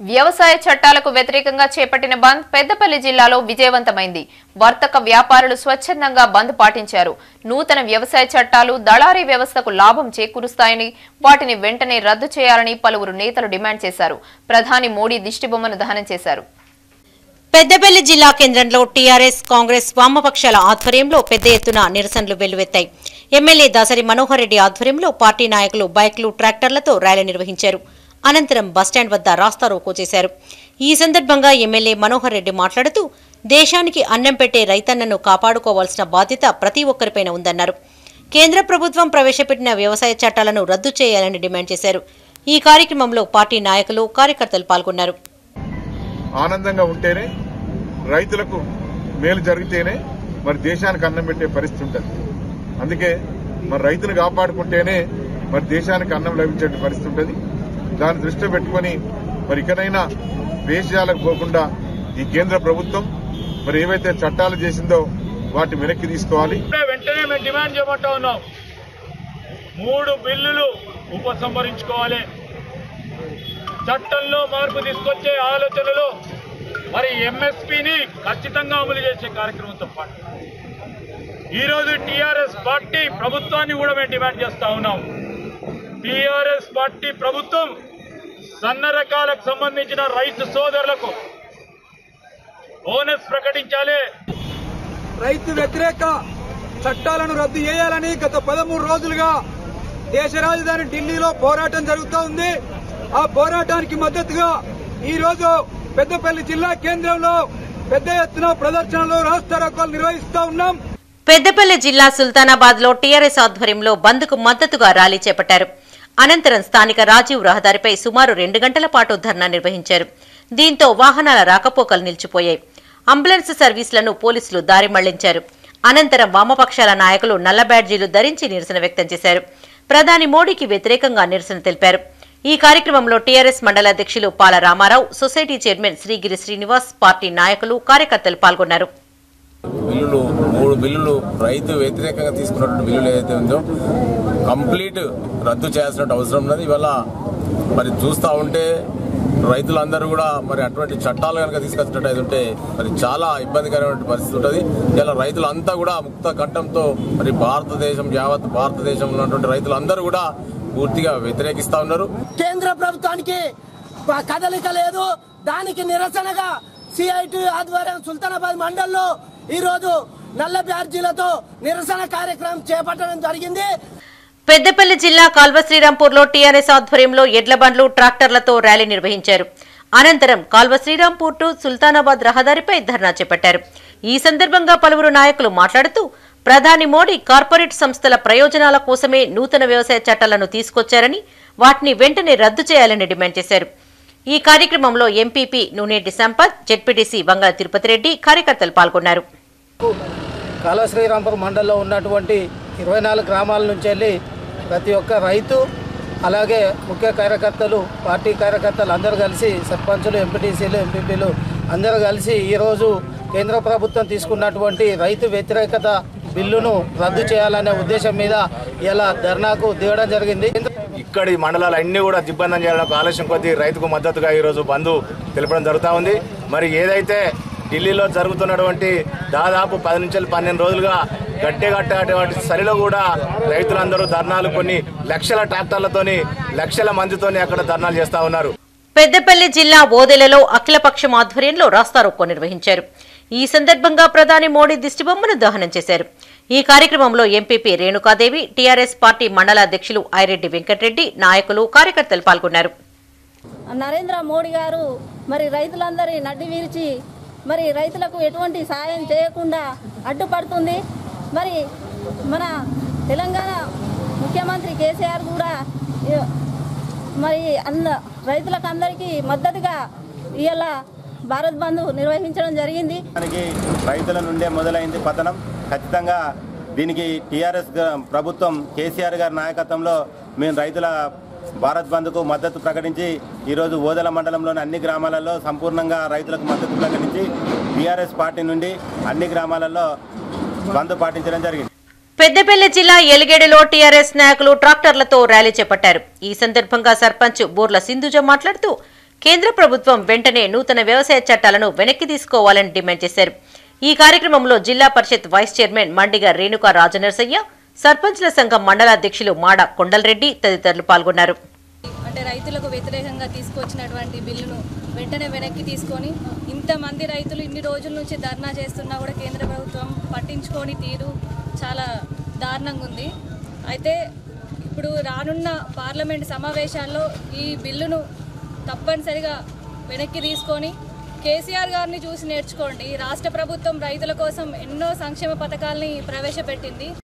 వ్యవసాయ చట్టాలకు వ్యతిరేకంగా చేపట్టిన బంద్ పెద్దపల్లి జిల్లాలో విజయవంతమైంది వర్తక వ్యాపారులు స్వచ్ఛందంగా బంద్ పాటించారు నూతన వ్యవసాయ చట్టాలు దళారీ వ్యవస్థకు లాభం చేకూరుస్తాయని వాటిని వెంటనే రద్దు చేయాలని పలువురు నేతలు డిమాండ్ చేశారు ప్రధాని మోడీ దిష్టిబొమ్మను దహనం చేశారు పెద్దపల్లి జిల్లా కేంద్రంలో టీఆర్ఎస్ కాంగ్రెస్ వామపక్షాల ఆధ్వర్యంలో పెద్ద ఎత్తున నిరసనలు వెల్లువెత్తాయి ఎమ్మెల్యే దాసరి మనోహర్ రెడ్డి ఆధ్వర్యంలో పార్టీ నాయకులు బైక్లు ట్రాక్టర్లతో ర్యాలీ నిర్వహించారు అనంతరం బస్టాండ్ వద్ద రాస్తారోకో చేశారు ఈ సందర్భంగా ఎమ్మెల్యే మనోహర్ రెడ్డి మాట్లాడుతూ దేశానికి అన్నం పెట్టే రైతన్నను కాపాడుకోవాల్సిన బాధ్యత ప్రతి ఒక్కరిపైన ఉందన్నారు కేంద్ర ప్రభుత్వం ప్రవేశపెట్టిన వ్యవసాయ చట్టాలను రద్దు చేయాలని డిమాండ్ చేశారు ఈ కార్యక్రమంలో పార్టీ నాయకులు కార్యకర్తలు పాల్గొన్నారు ఆనందంగా ఉంటేనే రైతులకు మేలు జరిగితేనే మరి దేశానికి అన్నం పెట్టే పరిస్థితి ఉంటుంది అందుకే మరి రైతును కాపాడుకుంటేనే మరి దేశానికి అన్నం లభించే పరిస్థితి ఉంటుంది దాన్ని దృష్టిలో పెట్టుకొని మరి ఇకనైనా వేషాలకు పోకుండా ఈ కేంద్ర ప్రభుత్వం మరి ఏవైతే చట్టాలు చేసిందో వాటి వెనక్కి తీసుకోవాలి ఇప్పుడే వెంటనే మేము డిమాండ్ చేయమంటా ఉన్నాం మూడు బిల్లులు ఉపసంహరించుకోవాలి చట్టంలో మార్పు తీసుకొచ్చే ఆలోచనలు మరి ఎంఎస్పీని ఖచ్చితంగా అమలు చేసే కార్యక్రమంతో పాటు ఈరోజు టీఆర్ఎస్ పార్టీ ప్రభుత్వాన్ని కూడా మేము డిమాండ్ చేస్తా ఉన్నాం టీఆర్ఎస్ పార్టీ ప్రభుత్వం సన్న రకాలకు సంబంధించిన రైతు సోదరులకు బోనస్ ప్రకటించాలి రైతు వ్యతిరేక చట్టాలను రద్దు చేయాలని గత పదమూడు రోజులుగా దేశ రాజధాని ఢిల్లీలో పోరాటం జరుగుతూ ఉంది ఆ పోరాటానికి మద్దతుగా ఈ రోజు పెద్దపల్లి జిల్లా కేంద్రంలో పెద్ద ఎత్తున ప్రదర్శనలు రాస్తారోకోలు నిర్వహిస్తా ఉన్నాం పెద్దపల్లి జిల్లా సుల్తానాబాద్ లో టీఆర్ఎస్ ఆధ్వర్యంలో బంద్కు మద్దతుగా ర్యాలీ చేపట్టారు అనంతరం స్థానిక రాజీవ్ రహదారిపై సుమారు రెండు గంటల పాటు ధర్నా నిర్వహించారు దీంతో వాహనాల రాకపోకలు నిలిచిపోయాయి అంబులెన్స్ సర్వీసులను పోలీసులు దారి మళ్లించారు అనంతరం వామపక్షాల నాయకులు నల్ల బ్యాడ్జీలు ధరించి నిరసన వ్యక్తం చేశారు ప్రధాని మోడీకి వ్యతిరేకంగా నిరసన తెలిపారు ఈ కార్యక్రమంలో టీఆర్ఎస్ మండల అధ్యక్షులు Pala Ramarao society chairman Srigiri Srinivas party నాయకులు కార్యకర్తలు పాల్గొన్నారు బిల్లులు మూడు బిల్లులు రైతు వ్యతిరేకంగా తీసుకున్నటువంటి బిల్లులు ఏదైతే ఉందో కంప్లీట్ రద్దు చేయాల్సిన అవసరం ఉన్నది ఇవాళ మరి చూస్తూ ఉంటే రైతులందరూ కూడా మరి అటువంటి చట్టాలు కనుక తీసుకొచ్చినట్టు ఉంటే మరి చాలా ఇబ్బందికరమైన పరిస్థితి ఉంటుంది ఇలా రైతులంతా కూడా ముక్త కంఠంతో మరి భారతదేశం యావత్ భారతదేశంలో ఉన్నటువంటి రైతులందరూ కూడా పూర్తిగా వ్యతిరేకిస్తా ఉన్నారు కేంద్ర ప్రభుత్వానికి ప- కదలిక లేదు దానికి నిరసనగా సిఐటి ఆధ్వర్యం సుల్తానాబాద్ మండల్లో ఈ రోజు నల్ల బ్యార్జీలతో నిరసన కార్యక్రమం చేపట్టడం జరిగింది పెద్దపల్లి జిల్లా కాల్వ శ్రీరాంపూర్లో టీఆర్ఎస్ ఆధ్వర్యంలో ఎడ్ల బండ్లు ట్రాక్టర్లతో ర్యాలీ నిర్వహించారు అనంతరం కాల్వ శ్రీరాంపూర్ టు సుల్తానాబాద్ రహదారిపై ధర్నా చేపట్టారు ఈ సందర్భంగా పలువురు నాయకులు మాట్లాడుతూ ప్రధాని మోడీ కార్పొరేట్ సంస్థల ప్రయోజనాల కోసమే నూతన వ్యవసాయ చట్టాలను తీసుకొచ్చారని వాటిని వెంటనే రద్దు చేయాలని డిమాండ్ చేశారు ఈ కార్యక్రమంలో ఎంపీపీ నూనెడ్డి సంపత్ జెడ్పీటీసీ వంగల తిరుపతి రెడ్డి కార్యకర్తలు పాల్గొన్నారు కాలువ శ్రీరాంపూర్ మండలంలో ఉన్నటువంటి ఇరవై నాలుగు గ్రామాల నుంచి వెళ్ళి ప్రతి ఒక్క రైతు అలాగే ముఖ్య కార్యకర్తలు పార్టీ కార్యకర్తలు అందరూ కలిసి సర్పంచులు ఎంపీటీసీలు ఎంపీపీలు అందరూ కలిసి ఈరోజు కేంద్ర ప్రభుత్వం తీసుకున్నటువంటి రైతు వ్యతిరేకత బిల్లును రద్దు చేయాలనే ఉద్దేశం మీద ఇలా ధర్నాకు దిగడం జరిగింది ఇక్కడి మండలాలు అన్ని కూడా దిగ్బంధం చేయడానికి ఆలస్యం కొద్దీ రైతుకు మద్దతుగా ఈరోజు బంధు తెలపడం జరుగుతూ ఉంది మరి ఏదైతే ఢిల్లీలో జరుగుతున్నటువంటి దాదాపు పది నుంచి పన్నెండు రోజులుగా గట్టెగట్టేటువంటి సరిలో కూడా రైతులందరూ ధర్నాలు కొన్ని లక్షల ట్రాక్టర్లతోని లక్షల మందితోని అక్కడ ధర్నాలు చేస్తా ఉన్నారు పెద్దపల్లి జిల్లా ఓదెలలో అఖిలపక్షం ఆధ్వర్యంలో రాస్తారోకో నిర్వహించారు ఈ సందర్భంగా ప్రధాని మోడీ దిష్టిబొమ్మను దహనం చేశారు ఈ కార్యక్రమంలో ఎంపీపీ రేణుకాదేవి టీఆర్ఎస్ పార్టీ మండల అధ్యక్షులు ఐరెడ్డి వెంకటరెడ్డి నాయకులు కార్యకర్తలు పాల్గొన్నారు నరేంద్ర మోడీ గారు మరి రైతులందరి నడ్డి విరిచి మరి రైతులకు ఎటువంటి సాయం చేయకుండా అడ్డుపడుతుంది మరి మన తెలంగాణ ముఖ్యమంత్రి కేసీఆర్ కూడా ఈ- మరి అంద రైతులకు అందరికీ మద్దతుగా ఇవాళ భారత్ బంద్ నిర్వహించడం జరిగింది దానికి రైతుల నుండే మొదలైంది పతనం ఖచ్చితంగా దీనికి టీఆర్ఎస్ ప్రభుత్వం కేసీఆర్ గారి నాయకత్వంలో మేము రైతుల భారత్ బంద్కు మద్దతు ప్రకటించి ఈరోజు ఓదల మండలంలోని అన్ని గ్రామాలలో సంపూర్ణంగా రైతులకు మద్దతు ప్రకటించి టీఆర్ఎస్ పార్టీ నుండి అన్ని గ్రామాలలో బంద్ పాటించడం జరిగింది పెద్దపల్లి జిల్లా ఎలిగేడులో టీఆర్ఎస్ నాయకులు ట్రాక్టర్లతో ర్యాలీ చేపట్టారు ఈ సందర్భంగా సర్పంచ్ బూర్ల సింధుజ మాట్లాడుతూ కేంద్ర ప్రభుత్వం వెంటనే నూతన వ్యవసాయ చట్టాలను వెనక్కి తీసుకోవాలని డిమాండ్ చేశారు ఈ కార్యక్రమంలో జిల్లా పరిషత్ వైస్ చైర్మన్ మండిగా రేణుకా రాజనరసయ్య సర్పంచ్ల సంఘం మండలాధ్యక్షులు మాడ కొండలరెడ్డి తదితరులు పాల్గొన్నారు అంటే రైతులకు వ్యతిరేకంగా తీసుకొచ్చినటువంటి బిల్లును వెంటనే వెనక్కి తీసుకొని ఇంతమంది రైతులు ఇన్ని రోజుల నుంచి ధర్నా చేస్తున్నా కూడా కేంద్ర ప్రభుత్వం పట్టించుకొని తీరు చాలా దారుణంగా ఉంది అయితే ఇప్పుడు రానున్న పార్లమెంట్ సమావేశాల్లో ఈ బిల్లును తప్పనిసరిగా వెనక్కి తీసుకొని కేసీఆర్ గారిని చూసి నేర్చుకోండి రాష్ట్ర ప్రభుత్వం రైతుల కోసం ఎన్నో సంక్షేమ పథకాల్ని ప్రవేశపెట్టింది